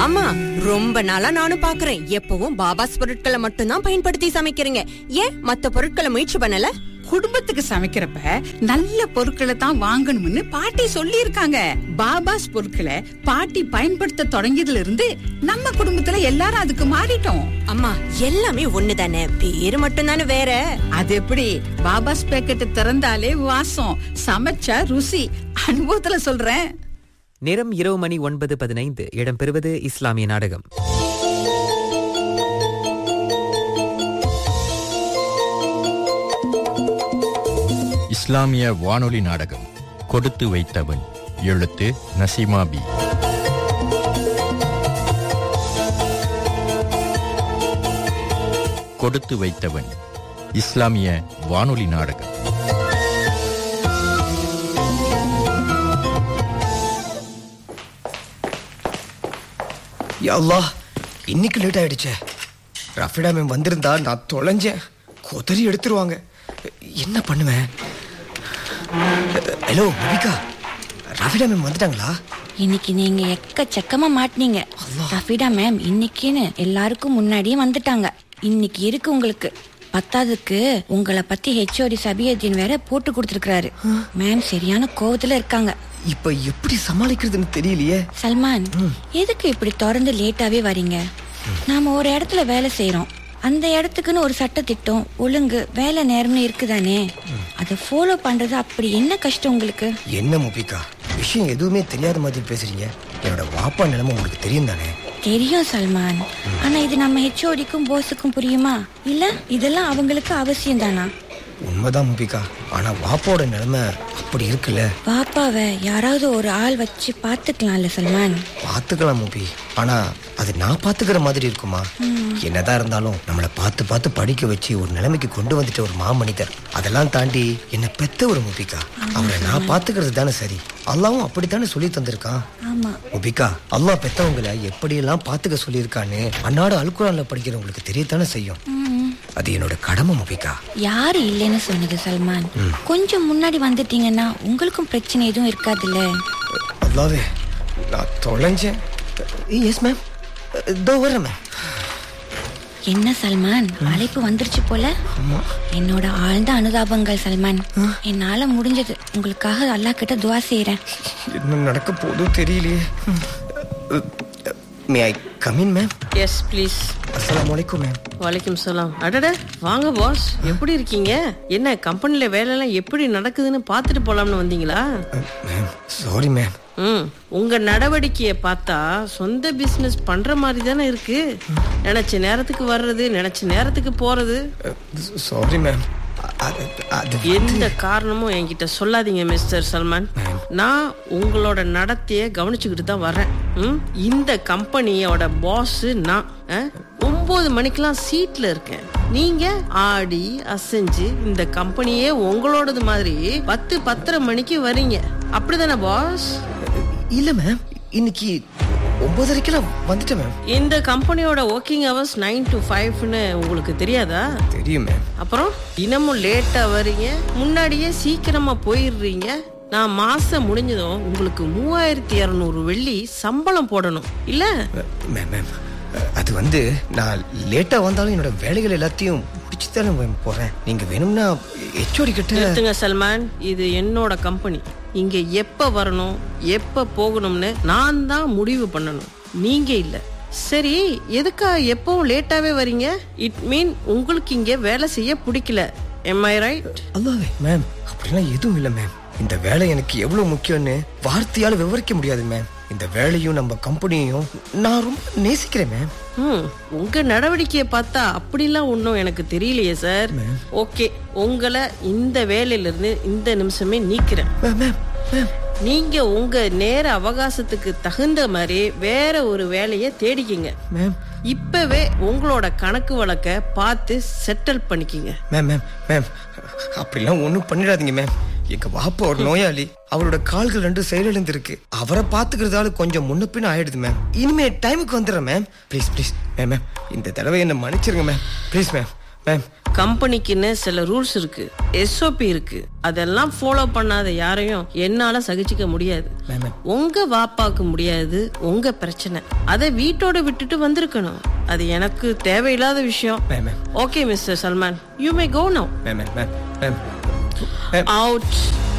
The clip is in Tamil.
அம்மா ரொம்ப நாளா நானும் பாக்குறேன் எப்பவும் பாபாஸ் பொருட்களை மட்டும்தான் பயன்படுத்தி சமைக்கிறீங்க ஏன் மத்த பொருட்களை முயற்சி பண்ணல குடும்பத்துக்கு சமைக்கிறப்ப நல்ல பொருட்களை தான் வாங்கணும்னு பாட்டி சொல்லியிருக்காங்க பாபாஸ் பொருட்களை பாட்டி பயன்படுத்த தொடங்கியதுல இருந்து நம்ம குடும்பத்துல எல்லாரும் அதுக்கு மாறிட்டோம் அம்மா எல்லாமே ஒண்ணுதானே பேரு மட்டும்தானே வேற அது எப்படி பாபாஸ் பேக்கெட் திறந்தாலே வாசம் சமைச்சா ருசி அனுபவத்துல சொல்றேன் நேரம் இரவு மணி ஒன்பது பதினைந்து இடம்பெறுவது இஸ்லாமிய நாடகம் இஸ்லாமிய வானொலி நாடகம் கொடுத்து வைத்தவன் எழுத்து நசீமா பி கொடுத்து வைத்தவன் இஸ்லாமிய வானொலி நாடகம் யா அல்லாஹ் இன்னைக்கு லேட் ஆயிடுச்சே ரஃபிடா மேம் வந்திருந்தா நான் தொலைஞ்சேன் கொதறி எடுத்துருவாங்க என்ன பண்ணுவேன் ஹலோ மபிகா ரஃபிடா மேம் வந்துட்டாங்களா இன்னைக்கு நீங்க எக்கச்சக்கமா மாட்டினீங்க ரஃபிடா மேம் இன்னைக்குன்னு எல்லாருக்கும் முன்னாடியே வந்துட்டாங்க இன்னைக்கு இருக்கு உங்களுக்கு பத்தாவதுக்கு உங்களை பத்தி ஹெச்ஓடி சபியத்தின் வேற போட்டு கொடுத்துருக்காரு மேம் சரியான கோவத்துல இருக்காங்க இப்ப எப்படி சமாளிக்கிறதுன்னு தெரியலையே சல்மான் எதுக்கு இப்படி தொடர்ந்து லேட்டாவே வரீங்க நாம ஒரு இடத்துல வேலை செய்யறோம் அந்த இடத்துக்குன்னு ஒரு சட்ட திட்டம் ஒழுங்கு வேலை நேரம்னு இருக்குதானே அதை ஃபாலோ பண்றது அப்படி என்ன கஷ்டம் உங்களுக்கு என்ன முபிகா விஷயம் எதுவுமே தெரியாத மாதிரி பேசுறீங்க என்னோட வாப்பா நிலைமை உங்களுக்கு தெரியும் தானே தெரியும் சல்மான் ஆனா இது நம்ம ஹெச்ஓடிக்கும் போஸுக்கும் புரியுமா இல்ல இதெல்லாம் அவங்களுக்கு அவசியம் தானா உண்மைதான் முபிகா ஆனா வாப்பாவோட நிலைமை அப்படி இருக்குல்ல பாப்பாவை யாராவது ஒரு ஆள் வச்சு பாத்துக்கலாம்ல சல்மான் பாத்துக்கலாம் முபி ஆனா அது நான் பாத்துக்கிற மாதிரி இருக்குமா என்னதான் இருந்தாலும் நம்மளை பார்த்து பார்த்து படிக்க வச்சு ஒரு நிலைமைக்கு கொண்டு வந்துட்ட ஒரு மாமனிதர் அதெல்லாம் தாண்டி என்ன பெத்த ஒரு முபிகா அவரை நான் பாத்துக்கிறது தானே சரி அல்லாவும் அப்படித்தானே சொல்லி தந்திருக்கான் ஆமா முபிகா அல்லாஹ் பெத்தவங்களை எப்படியெல்லாம் பாத்துக்க சொல்லியிருக்கான்னு அன்னாடு அல்குரான்ல படிக்கிறவங்களுக்கு தெரியத்தானே செய்யும் அது என்னோட கடமை முபிகா யாரு இல்லைன்னு சொன்னது சல்மான் கொஞ்சம் முன்னாடி வந்துட்டீங்கன்னா உங்களுக்கும் பிரச்சனை எதுவும் இருக்காதுல்ல அல்லாவே நான் தொலைஞ்சேன் எஸ் மேம் இதோ வரேன் மேம் என்ன சல்மான் அழைப்பு வந்துருச்சு போல என்னோட ஆழ்ந்த அனுதாபங்கள் சல்மான் என்னால முடிஞ்சது உங்களுக்காக அல்லாஹ் கிட்ட துவா செய்யறேன் என்ன நடக்க போதோ தெரியலையே may I come in ma'am yes please அஸ்ஸலாமு அலைக்கும் மேம் வலைக்கும் சலாம் அடட வாங்க பாஸ் எப்படி இருக்கீங்க என்ன கம்பெனில வேலையெல்லாம் எப்படி நடக்குதுன்னு பார்த்துட்டு போலாம்னு வந்தீங்களா மேம் சாரி மேம் ம் உங்க நடவடிக்கையை பார்த்தா சொந்த பிசினஸ் பண்ற மாதிரி தானே இருக்கு நினைச்ச நேரத்துக்கு வர்றது நினைச்ச நேரத்துக்கு போறது சாரி மேம் அது அது எந்த காரணமும் என்கிட்ட சொல்லாதீங்க மிஸ்டர் சல்மான் நான் உங்களோட நடத்தைய கவனிச்சுக்கிட்டு தான் வரேன் ம்? இந்த கம்பெனியோட பாஸ் நான் அஹ்? ஒன்பது மணிக்கெல்லாம் சீட்ல இருக்கேன் நீங்க ஆடி அசைஞ்சு இந்த கம்பெனியே உங்களோடது மாதிரி பத்து பத்தரை மணிக்கு வரீங்க அப்படிதானே பாஸ் இல்ல மேம் இன்னைக்கு ஒன்பதரைக்கெல்லாம் வந்துட்டேன் மேம் இந்த கம்பெனியோட ஒர்க்கிங் ஹவர்ஸ் நைன் டு ஃபைவ்னு உங்களுக்கு தெரியாதா தெரியும் மேம் அப்புறம் தினமும் லேட்டா வர்றீங்க முன்னாடியே சீக்கிரமா போயிடுறீங்க நான் மாசம் முடிஞ்சதும் உங்களுக்கு மூவாயிரத்தி இருநூறு வெள்ளி சம்பளம் போடணும் இல்ல மேம் மேம் அது வந்து நான் லேட்டா வந்தாலும் என்னோட வேலைகள் எல்லாத்தையும் முடிச்சு தானே மேம் போறேன் நீங்க வேணும்னா ஹெச்ஓடி கிட்ட நிறுத்துங்க சல்மான் இது என்னோட கம்பெனி இங்க எப்ப வரணும் எப்ப போகணும்னு நான் தான் முடிவு பண்ணணும் நீங்க இல்ல சரி எதுக்கா எப்பவும் லேட்டாவே வரீங்க இட் மீன் உங்களுக்கு இங்க வேலை செய்ய பிடிக்கல எம் ஐ ரைட் அல்லாவே மேம் அப்படிலாம் எதுவும் இல்லை மேம் இந்த வேலை எனக்கு எவ்வளவு முக்கியம்னு வார்த்தையால விவரிக்க முடியாது மேம் இந்த வேலையும் நம்ம கம்பெனியையும் நான் ரொம்ப நேசிக்கிறேன் மேம் ம் உங்க நடவடிக்கையை பார்த்தா அப்படிலாம் ஒன்றும் எனக்கு தெரியலையே சார் ஓகே உங்களை இந்த வேலையில இருந்து இந்த நிமிஷமே நீக்கிறேன் மேம் மேம் மேம் நீங்க உங்க நேர அவகாசத்துக்கு தகுந்த மாதிரி வேற ஒரு வேலையை தேடிக்கிங்க மேம் இப்பவே உங்களோட கணக்கு வழக்க பார்த்து செட்டில் பண்ணிக்கிங்க மேம் மேம் மேம் அப்படிலாம் ஒன்றும் பண்ணிடாதீங்க மேம் எங்க வாப்பா ஒரு நோயாளி அவரோட கால்கள் ரெண்டும் செயலிழந்து இருக்கு அவரை பாத்துக்கிறதால கொஞ்சம் முன்ன பின்ன ஆயிடுது மேம் இனிமே டைமுக்கு வந்துடுறேன் ma'am please please ma'am ma'am இந்த தடவை என்ன மன்னிச்சிருங்க மேம் ப்ளீஸ் மேம் மேம் கம்பெனிக்குன்னு சில ரூல்ஸ் இருக்கு எஸ்ஓபி இருக்கு அதெல்லாம் ஃபாலோ பண்ணாத யாரையும் என்னால சகிச்சுக்க முடியாது உங்க வாப்பாக்கு முடியாது உங்க பிரச்சனை அதை வீட்டோட விட்டுட்டு வந்திருக்கணும் அது எனக்கு தேவையில்லாத விஷயம் ma'am ma'am okay mister Salman you may go now ma'am ma'am ma'am ma'am out